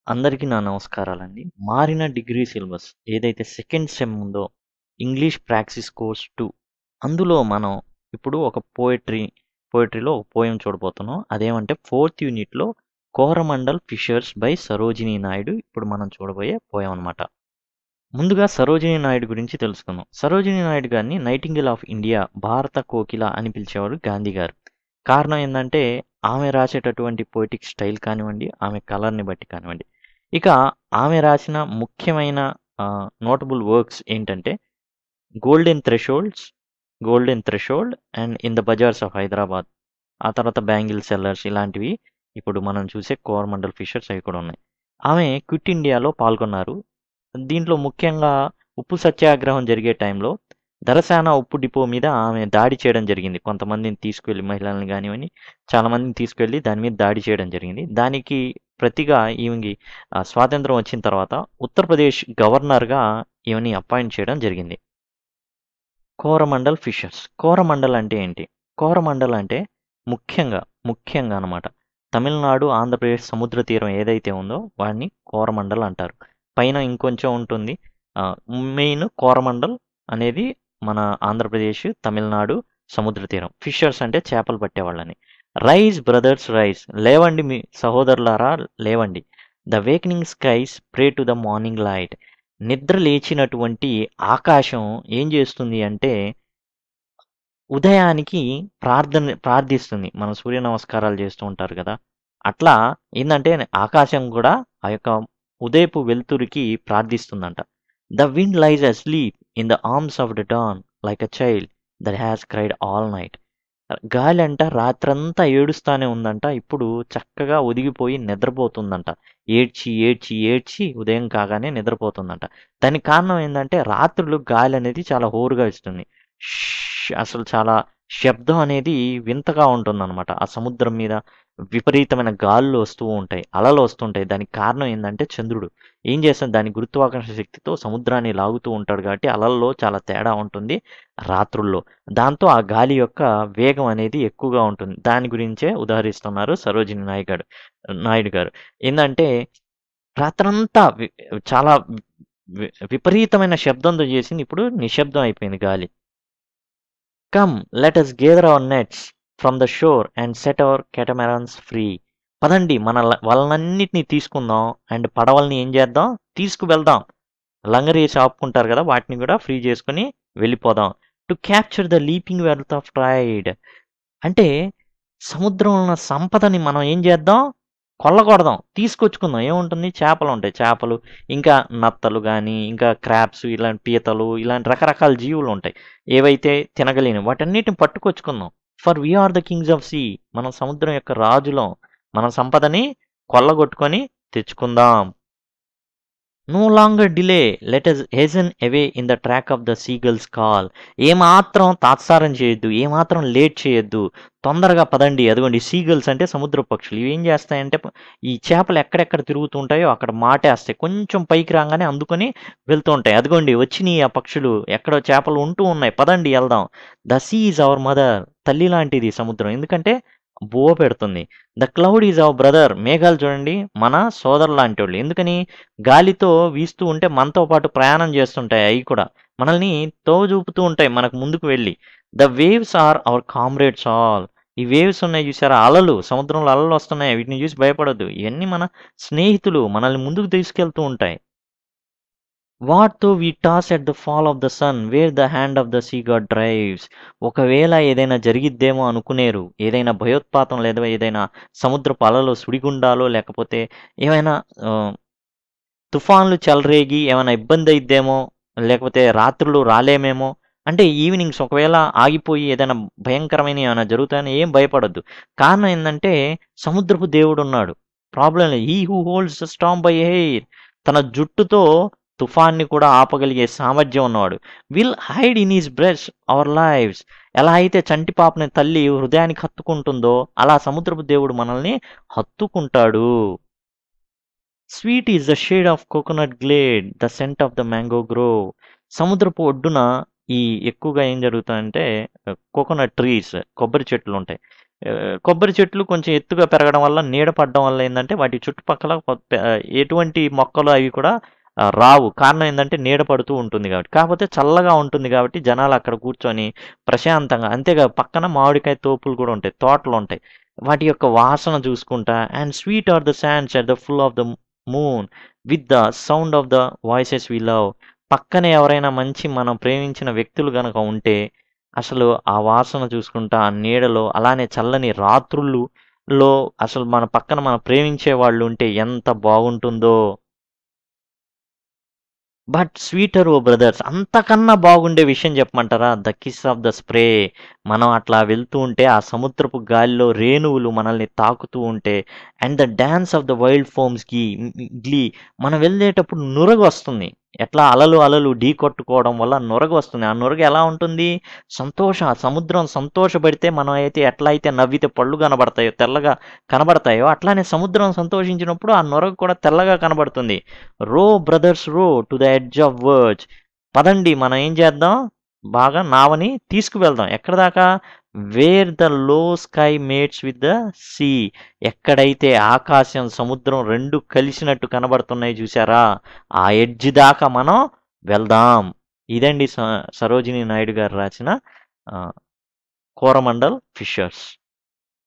అందరికీ నా నమస్కారాలండి. మారిన డిగ్రీ సిలబస్ ఏదైతే సెకండ్ సెమ్ ఉందో ఇంగ్లీష్ ప్రాక్టీస్ కోర్స్ 2 అందులో మనం ఇప్పుడు ఒక పోయెట్రీ పోయెట్రీలో ఒక పోయెమ్ చూడబోతున్నాం. అదేమంటే ఫోర్త్ యూనిట్‌లో 'కోరమండల్ ఫిషర్స్' బై సరోజినీ నాయుడు ఇప్పుడు మనం చూడబోయే పోయెమ్ అనమాట. ముందుగా సరోజినీ నాయుడు గురించి తెలుసుకుందాం. సరోజినీ నాయుడు గారిని 'నైటింగేల్ ఆఫ్ ఇండియా' భారత కోకిల అని పిలిచేవారు గాంధీ గారు. కారణం ఏందంటే ఆమె రాసేటటువంటి పొయెటిక్ స్టైల్ కానివ్వండి, ఆమె కలర్‌ని బట్టి కానివ్వండి. ఇక ఆమె రాసిన ముఖ్యమైన ఆహ్, నోటబుల్ వర్క్స్ ఏంటంటే 'golden thresholds', 'golden threshold' and 'in the bazaars of Hyderabad' ఆ తర్వాత 'బ్యాంగిల్ సెల్లర్స్' ఇలాంటివి ఇప్పుడు మనం చూసే 'కోరమండల్ ఫిషర్స్' అవి కూడా ఉన్నాయి. ఆమె క్విట్ ఇండియాలో పాల్గొన్నారు. దీంట్లో ముఖ్యంగా ఉప్పు సత్యాగ్రహం జరిగే టైంలో దరసాన ఉప్పు డిపో మీద ఆమె దాడి చేయడం జరిగింది. కొంతమందిని తీసుకెళ్ళి మహిళల్ని గానివ్వండి, చాలామందిని తీసుకెళ్ళి దాని మీద దాడి చేయడం జరిగింది. దానికి ప్రతిగా ఈమెకి ఆహ్, స్వాతంత్రం వచ్చిన తర్వాత ఉత్తరప్రదేశ్ గవర్నర్‌గా ఈమెని అపాయింట్ చేయడం జరిగింది. 'కోరమండల్ ఫిషర్స్' కోరమండల్ అంటే ఏంటి? కోరమండల్ అంటే ముఖ్యంగా, ముఖ్యంగా అనమాట తమిళనాడు, ఆంధ్రప్రదేశ్ సముద్ర తీరం ఏదైతే ఉందో వాడిని కోరమండల్ అంటారు. పైన ఇంకొంచెం ఉంటుంది. ఆహ్, మెయిన్ కోరమండల్ అనేది మన ఆంధ్రప్రదేశ్, తమిళనాడు సముద్ర తీరం. ఫిషర్స్ అంటే చేపలు పట్టేవాళ్ళని. 'రైజ్ బ్రదర్స్ రైజ్' లేవండి మీ సహోదరులారా లేవండి. 'The awakening skies pray to the morning light' నిద్ర లేచినటువంటి ఆకాశం ఏం చేస్తుంది అంటే ఉదయానికి ప్రార్థన ప్రార్థిస్తుంది. మనం సూర్య నమస్కారాలు చేస్తూ ఉంటారు కదా! అట్లా ఏందంటే ఆకాశం కూడా ఆ యొక్క ఉదయపు వెలుతురికి ప్రార్థిస్తుందంట. 'The wind lies asleep in the arms of the dawn like a child that has cried all night' గాలంట రాత్రంతా ఏడుస్తానే ఉందంట. ఇప్పుడు చక్కగా ఒదిగిపోయి నిద్రపోతుందంట. ఏడ్చి, ఏడ్చి, ఏడ్చి ఉదయం కాగానే నిద్రపోతుందంట. దానికి కారణం ఏందంటే రాత్రులు గాలనేది చాలా హోరుగా ఇస్తుంది. ష్ అసలు చాలా శబ్దం అనేది వింతగా ఉంటుందనమాట. ఆ సముద్రం మీద విపరీతమైన గాలులు వస్తూ ఉంటాయి. అలలు వస్తుంటాయి. దానికి కారణం ఏందంటే చంద్రుడు. ఏం చేస్తాడు దాని గురుత్వాకర్షణ శక్తితో సముద్రాన్ని లాగుతూ ఉంటాడు కాబట్టి అలల్లో చాలా తేడా ఉంటుంది రాత్రుల్లో. దాంతో ఆ గాలి యొక్క వేగం అనేది ఎక్కువగా ఉంటుంది. దాని గురించే ఉదహరిస్తున్నారు సరోజినీ నాయ్ గారు నాయుడు గారు. ఏందంటే రాత్రంతా వి చాలా వి విపరీతమైన శబ్దంతో చేసింది. ఇప్పుడు నిశ్శబ్దం అయిపోయింది గాలి. 'Come let us gather our nets from the shore and set our catamarans free' పదండి మన ల వలనన్నిటిని తీసుకుందాం అండ్ పడవల్ని ఏం చేద్దాం తీసుకువెళ్దాం. లంగరేసి ఆపుకుంటారు కదా! వాటిని కూడా ఫ్రీ చేసుకొని వెళ్ళిపోదాం. 'To capture the leaping wealth of tide' అంటే సముద్రంలో ఉన్న సంపదని మనం ఏం చేద్దాం కొల్లగొడదాం. తీసుకొచ్చుకుందాం. ఏముంటుంది చేపలుంటాయి. చేపలు ఇంకా నత్తలు గాని, ఇంకా క్రాబ్స్ ఇలాంటి పీతలు ఇలాంటి రకరకాల జీవులు ఉంటాయి. ఏవైతే తినగలిగినవి వాటన్నిటిని పట్టుకొచ్చుకుందాం. 'For we are the kings of sea' మనం సముద్రం యొక్క రాజులం. మన సంపదని కొల్లగొట్టుకొని తెచ్చుకుందాం. 'No longer delay let us hasten away in the track of the seagull's call' ఏమాత్రం తాత్సారం చేయొద్దు. ఏమాత్రం లేట్ చేయొద్దు. తొందరగా పదండి. అదిగోండి సీగల్స్ అంటే సముద్ర పక్షులు. ఇవేం చేస్తాయంటే ఈ చేపలు ఎక్కడెక్కడ తిరుగుతూ ఉంటాయో అక్కడ మాటేస్తాయి. కొంచెం పైకి రాంగానే అందుకొని వెళ్తూ ఉంటాయి. అదిగోండి వచ్చినియి ఆ పక్షులు. ఎక్కడో చేపలు ఉంటూ ఉన్నాయి. పదండి ఎళ్దాం. 'The sea is our mother' తల్లి లాంటిది సముద్రం. ఎందుకంటే బువ్వ పెడుతుంది. 'The cloud is our brother' మేఘాలు చూడండి మన సోదరులాంటోళ్ళు. ఎందుకని గాలితో వీస్తూ ఉంటే మనతో పాటు ప్రయాణం చేస్తుంటాయి అయి కూడా. మనల్ని తోవ చూపుతూ ఉంటాయి మనకు ముందుకు వెళ్ళి. 'The waves are our comrades all' ఈ వేవ్స్ ఉన్నాయి చూసారా అలలు సముద్రంలో అలలు వస్తున్నాయి. వీటిని చూసి భయపడొద్దు. ఇవన్నీ మన స్నేహితులు. మనల్ని ముందుకు తీసుకెళ్తూ ఉంటాయి. 'What though we toss at the fall of the sun where the hand of the sea god drives' ఒకవేళ ఏదైనా జరిగిద్దేమో అనుకునేరు. ఏదైనా భయోత్పాతం లేదా ఏదైనా సముద్రపు అలలు సుడిగుండాలో లేకపోతే ఏమైనా ఆహ్, తుఫాన్లు చెలరేగి ఏమైనా ఇబ్బంది అయిద్దేమో లేకపోతే రాత్రులు రాలేమేమో అంటే ఈవినింగ్స్ ఒకవేళ ఆగిపోయి ఏదైనా భయంకరమైనవి ఏమైనా జరుగుతాయని ఏం భయపడొద్దు. కారణం ఏందంటే సముద్రపు దేవుడున్నాడు. ప్రాబ్లమ్ లేదు. 'He who holds the storm by air' తన జుట్టుతో తుఫాన్‌ని కూడా ఆపగలిగే సామర్థ్యం ఉన్నవాడు. 'Will hide in his breast our lives' ఎలా అయితే చంటి పాపని తల్లి హృదయానికి హత్తుకుంటుందో అలా సముద్రపు దేవుడు మనల్ని హత్తుకుంటాడు. 'Sweet is the shade of coconut glade the scent of the mango grove' సముద్రపు ఒడ్డున ఈ ఎక్కువగా ఏం జరుగుతాయంటే కోకోనట్ ట్రీస్ కొబ్బరి చెట్లుంటాయి. ఆహ్, కొబ్బరి చెట్లు కొంచెం ఎత్తుగా పెరగడం వల్ల, నీడ పడడం వల్ల ఏందంటే వాటి చుట్టుపక్కల కొ పె ఎటువంటి మొక్కలు అవి కూడా ఆహ్, రావు. కారణం ఏందంటే నీడ పడుతూ ఉంటుంది కాబట్టి. కాకపోతే చల్లగా ఉంటుంది కాబట్టి జనాలు అక్కడ కూర్చొని ప్రశాంతంగా అంతేకాదు పక్కన మామిడికాయ తోపులు కూడా ఉంటాయి. తోటలుంటాయి. వాటి యొక్క వాసన చూసుకుంటా and sweet are the sands at the full of the moon with the sound of the voices we love. పక్కనే ఎవరైనా మంచి మనం ప్రేమించిన వ్యక్తులు గనక ఉంటే అసలు ఆ వాసన చూసుకుంటా, ఆ నీడలో అలానే చల్లని రాత్రుళ్ళులో అసలు మన పక్కన మనం ప్రేమించే వాళ్ళు ఉంటే ఎంత బాగుంటుందో. బట్ స్వీటర్ ఓ బ్రదర్స్ అంతకన్నా బాగుండే విషయం చెప్పమంటారా? The kiss of the spray. మనం అట్లా వెళ్తూ ఉంటే ఆ సముద్రపు గాలిలో రేణువులు మనల్ని తాకుతూ ఉంటే and the dance of the wild foams గి గ్లీ మనం వెళ్ళేటప్పుడు నురగొస్తుంది. ఎట్లా అలలు అలలు ఢీకొట్టుకోవడం వల్ల నురగొస్తుంది. ఆ నురగ ఎలా ఉంటుంది? సంతోష సముద్రం సంతోషపడితే మనం అయితే ఎట్లా అయితే నవ్వితే పళ్ళు కనబడతాయో, తెల్లగా కనబడతాయో అట్లానే సముద్రం సంతోషించినప్పుడు ఆ నురగ కూడా తెల్లగా కనబడుతుంది. Row brothers row to the edge of words. పదండి మనం ఏం చేద్దాం? బాగా నావని తీసుకువెళ్దాం. ఎక్కడి దాకా? Where the low sky mates with the sea. ఎక్కడైతే ఆకాశం, సముద్రం 2 కలిసినట్టు కనబడుతున్నాయి చూసారా? ఆ ఎడ్జ్ దాకా మనం వెళ్దాం. ఇదండి స సరోజినీ నాయుడు గారు రాసిన ఆహ్, 'కోరమండల్ ఫిషర్స్'.